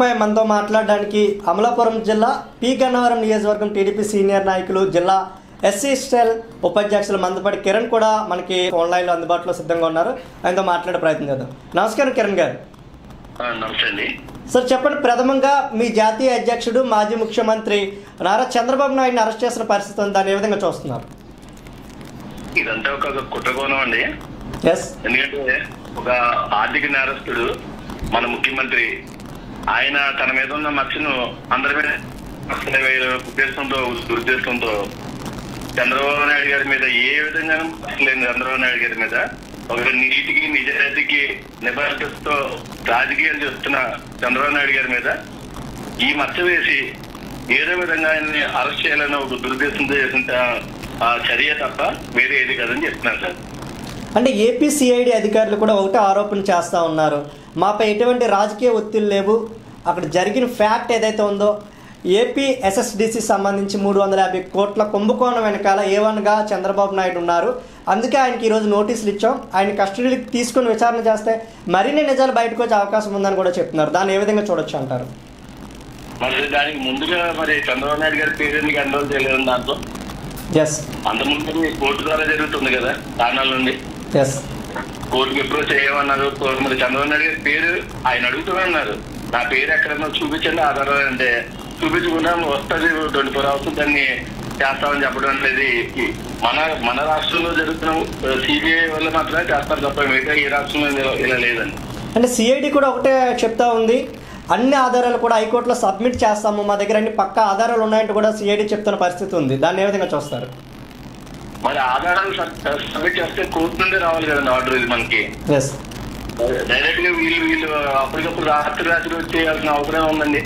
Topic పై మనతో మాట్లాడడానికి అమలాపురం జిల్లా పి గన్నవరం నియోజకవర్గం టీడీపీ సీనియర్ నాయకులు జిల్లా ఎస్సీ స్టెల్ ఉపాధ్యక్షులు మందపాటి కిరణ్ కూడా మనకి ఆన్లైన్లో అందుబాటులో సిద్ధంగా ఉన్నారు ఆయనతో మాట్లాడే ప్రయత్నం చేద్దాం నమస్కారం కిరణ్ గారు ఆ, నమస్తే అండి సార్ చెప్పండి ప్రథమంగా మీ జాతీయ అధ్యక్షుడు మాజీ ముఖ్యమంత్రి నారా చంద్రబాబు నాయుడిని అరెస్ట్ చేసిన పరిస్థితి ఉంది దాన్ని ఏ విధంగా చూస్తున్నారు ఇదంతా ఒక కుట్రకోణం అండి ఎస్ ఎందుకంటే ఒక ఆర్థిక నేరస్తుడు మన ముఖ్యమంత్రి ఆయన తన మీద ఉన్న మచ్చను అందరి మీద మచ్చలు వేయాలి ఉద్దేశంతో దురుద్దేశంతో చంద్రబాబు నాయుడు గారి మీద ఏ విధంగా మచ్చలేని చంద్రబాబు నాయుడు గారి మీద ఒక నీతికి నిజాయితీకి నిబద్ధతతో రాజకీయాలు చేస్తున్న చంద్రబాబు నాయుడు గారి మీద ఈ మచ్చ వేసి ఏదో విధంగా ఆయన్ని అరెస్ట్ చేయాలని ఒక దురుద్దేశంతో చేసిన ఆ, చర్య తప్ప వేరే ఏది కదని చెప్తున్నాను సార్ అంటే ఏపీ సిఐడి అధికారులు కూడా ఒకటే ఆరోపణ చేస్తూ ఉన్నారు మాపై ఎటువంటి రాజకీయ ఒత్తిళ్ళు లేవు అక్కడ జరిగిన ఫ్యాక్ట్ ఏదైతే ఉందో ఏపీ ఎస్ఎస్డిసి సంబంధించి మూడు వందల యాభై కోట్ల కుంభకోణం వెనకాల ఏవన్గా చంద్రబాబు నాయుడు ఉన్నారు అందుకే ఆయనకి ఈరోజు నోటీసులు ఇచ్చాం ఆయన కస్టడీకి తీసుకుని విచారణ చేస్తే మరిన్ని నిజాలు బయటకు వచ్చే అవకాశం ఉందని కూడా చెప్తున్నారు దాన్ని ఏ విధంగా చూడొచ్చు అంటారు మరి దానికి ముందుగా మరి చంద్రబాబు నాయుడు గారి పేరు ఎందుకు ఎన్రోల్ చేయలేదు దాంట్లో ఎస్ అంత ముందు కోర్టు ద్వారా జరుగుతుంది కదా కారణాల నుండి ఎస్ కోర్టుకి ఎప్పుడో చేయమన్నారు కో- మరి చంద్రబాబు నాయుడు గారి పేరు ఆయన అడుగుతున్నారు నా పేరు ఎక్కడన్నా చూపించండి ఆధారం అంటే చూపించకుండా వస్తుంది ట్వంటీ ఫోర్ అవర్స్ దాన్ని చేస్తామని చెప్పడం అనేది ఈ- మన మన రాష్ట్రంలో జరుగుతున్న సిబిఐ వల్ల మాత్రమే చేస్తారు తప్ప మిగతా ఏ రాష్ట్రంలో ఇలా- ఇలా లేదండి అంటే సిఐడి కూడా ఒకటే చెప్తా ఉంది అన్ని ఆధారాలు కూడా హైకోర్టులో సబ్మిట్ చేస్తాము మా దగ్గర అన్ని పక్క ఆధారాలు ఉన్నాయంటూ కూడా సిఐడి చెప్తున్న పరిస్థితి ఉంది దాన్ని ఏ విధంగా చూస్తారు మరి ఆధారాలు సబ్మిట్ చేస్తే కోర్టు నుండి రావాలి కదండి ఆర్డర్ ఇది మనకి ఎస్ డైరెక్ట్ గా వీళ్ళు వీళ్ళు అప్పటికప్పుడు రాత్రి రాత్రి వచ్చేయాల్సిన అవసరం ఉందండి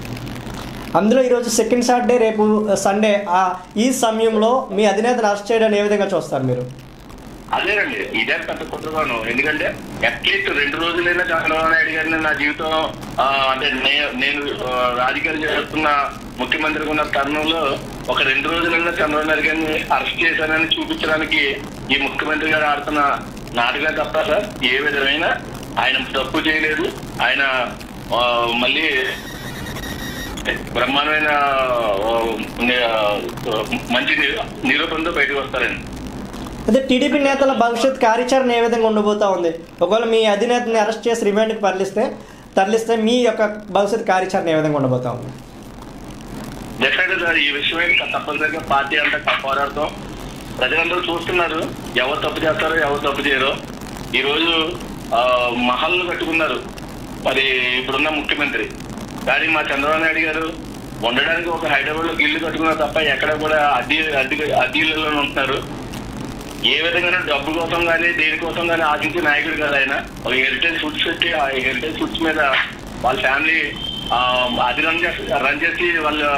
అందులో ఈరోజు సెకండ్ సాటర్డే రేపు సండే ఆ ఈ సమయంలో మీ అధినేతను అరెస్ట్ చేయడాన్ని ఏ విధంగా చూస్తారు మీరు అదేనండి ఇదే పెద్ద కుట్రగాను ఎందుకంటే అట్లీస్ట్ రెండు రోజులైనా చంద్రబాబు నాయుడు గారిని నా జీవితం ఆ, అంటే నే- నేను ఆ, రాజకీయాలు చేస్తున్న ముఖ్యమంత్రిగా ఉన్న తరుణంలో ఒక రెండు రోజులైనా చంద్రబాబు నాయుడు గారిని అరెస్ట్ చేశానని చూపించడానికి ఈ ముఖ్యమంత్రి గారు ఆడుతున్న నాటగా తప్ప సార్ ఏ విధమైన ఆయన తప్పు చేయలేదు ఆయన ఆ, మళ్ళీ బ్రహ్మాండమైన ఆ, ని- ఆ, మంచి ని- నిరూపణతో బయటకు వస్తారండి అదే టీడీపీ నేతల భవిష్యత్ కార్యాచరణ ఏ విధంగా ఉండబోతా ఉంది ఒకవేళ మీ అధినేతని అరెస్ట్ చేసి రిమాండ్కి తరలిస్తే తరలిస్తే మీ యొక్క భవిష్యత్ కార్యాచరణ ఏ విధంగా ఉండబోతా ఉంది డెఫినెట్ సార్ ఈ విషయమే తప్పనిసరిగా పార్టీ అంతా పోరాడతాం ప్రజలందరూ చూస్తున్నారు ఎవరు తప్పు చేస్తారో ఎవరు తప్పు చేయరో ఈ రోజు ఆ, మహల్ను కట్టుకున్నారు మరి ఇప్పుడున్న ముఖ్యమంత్రి కానీ మా చంద్రబాబు నాయుడు గారు ఉండడానికి ఒక హైదరాబాద్ లో ఇల్లు కట్టుకున్నారు తప్ప ఎక్కడ కూడా అద్దె అద్దె అద్దె ఇళ్లలో ఉంటున్నారు ఏ విధంగా డబ్బు కోసం కానీ దేనికోసం కానీ ఆశించే నాయకుడు కదా ఆయన ఒక హెరిటేజ్ ఫుడ్స్ పెట్టి ఆ హెరిటేజ్ ఫుడ్స్ మీద వాళ్ళ ఫ్యామిలీ అది రన్ చేసి రన్ చేసి వాళ్ళు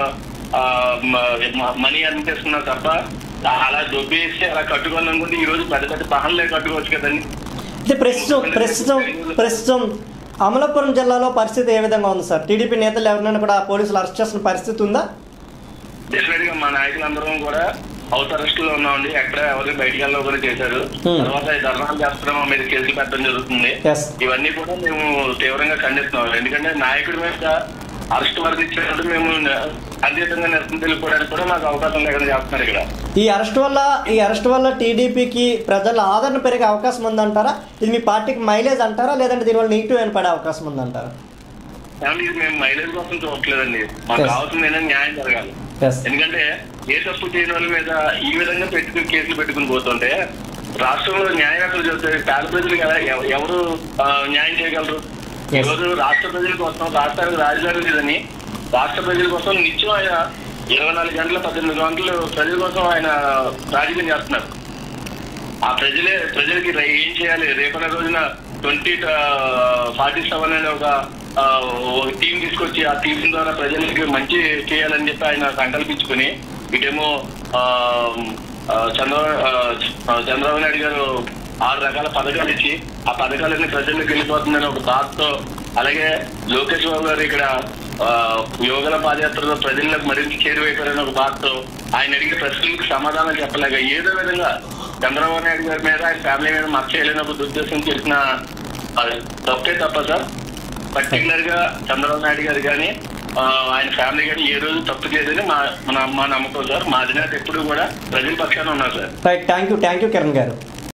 మనీ అర్న్ చేస్తున్నారు తప్ప అలా దొబ్బేసి అలా కట్టుకోవాలనుకుంటే ఈ రోజు పెద్ద పెద్ద పహన్లే కట్టుకోవచ్చు కదండి అయితే ప్రస్తుతం ప్రస్తుతం ప్రస్తుతం అమలాపురం జిల్లాలో పరిస్థితి ఏ విధంగా ఉంది సార్ టీడీపీ నేతలు ఎవరినైనా కూడా పోలీసులు అరెస్ట్ చేసిన పరిస్థితి ఉందా డెఫినెట్ గా మా నాయకులందరం కూడా హౌస్ అరెస్ట్ లో ఉన్నామండి ఎక్కడ ఎవరికి బయటికి వెళ్ళలో కూడా చేశారు Hmm. తర్వాత ఈ ధర్నాలు చేస్తున్నాం మా మీద కేసులు పెట్టడం జరుగుతుంది ఎస్ ఇవన్నీ కూడా మేము తీవ్రంగా ఖండిస్తున్నాం ఎందుకంటే నాయకుడి మీద అరెస్ట్ వరకు ఇచ్చినప్పుడు మేము అతీతంగా నిరసన తెలుపుకోవడానికి కూడా మాకు అవకాశం లేకుండా చేస్తున్నారు ఇక్కడ ఈ అరెస్ట్ వల్ల ఈ అరెస్ట్ వల్ల టీడీపీకి ప్రజల ఆదరణ పెరిగే అవకాశం ఉందంటారా ఇది మీ పార్టీకి మైలేజ్ అంటారా లేదంటే దీనివల్ల నెగిటివ్ అయిన పడే అవకాశం ఉందంటారా కానీ ఇది మేము మైలేజ్ కోసం చూడట్లేదండి మాకు Yes. కావాల్సింది ఏంటంటే న్యాయం జరగాలి ఎస్ ఎందుకంటే ఏ తప్పు చేయని వాళ్ళ మీద ఈ విధంగా పెట్టుకుని కేసులు పెట్టుకుని పోతుంటే రాష్ట్రంలో న్యాయం ఎక్కడ జరుగుతుంది పేద ప్రజలు కదా ఎవ- ఎవరు ఆ, న్యాయం చేయగలరు ఈ Yes. రోజు రాష్ట్ర ప్రజల కోసం రాష్ట్రానికి రాజధాని లేదని రాష్ట్ర ప్రజల కోసం నిత్యం ఆయన ఇరవై నాలుగు గంటల పద్దెనిమిది గంటలు ప్రజల కోసం ఆయన రాజకీయం చేస్తున్నారు ఆ ప్రజలే ప్రజలకి రే- ఏం చేయాలి రేపటి రోజున ట్వంటీ ఫార్టీ సెవెన్ అనే ఒక ఆ, ఒక టీం తీసుకొచ్చి ఆ టీం ద్వారా ప్రజలకి మంచి చేయాలని చెప్పి ఆయన సంకల్పించుకుని ఇటేమో ఆ, ఆ, చంద్రబాబు ఆ, చంద్రబాబు నాయుడు గారు ఆరు రకాల పథకాలు ఇచ్చి ఆ పథకాలన్నీ ప్రజల్లోకి వెళ్ళిపోతుందని ఒక బాధతో అలాగే లోకేష్ బాబు గారు ఇక్కడ ఆ, యోగల పాదయాత్రలో ప్రజలకు మరింత చేరువైపోయారని ఒక బాధతో ఆయన అడిగిన ప్రశ్నలకు సమాధానం చెప్పలేక ఏదో విధంగా చంద్రబాబు నాయుడు గారి మీద ఆయన ఫ్యామిలీ మీద మచ్చ చేయలేని ఒక దుర్దేశం చేసిన ఆ, తప్పే తప్ప సార్ పర్టికులర్ గా చంద్రబాబు నాయుడు గారు కానీ ఆయన ఫ్యామిలీ కానీ ఏ రోజు తప్పు చేయదని మా మన మా నమ్మకం సార్ మా అధినేత ఎప్పుడు కూడా ప్రజల పక్షాన ఉన్నారు sir right thank you thank you Kiran గారు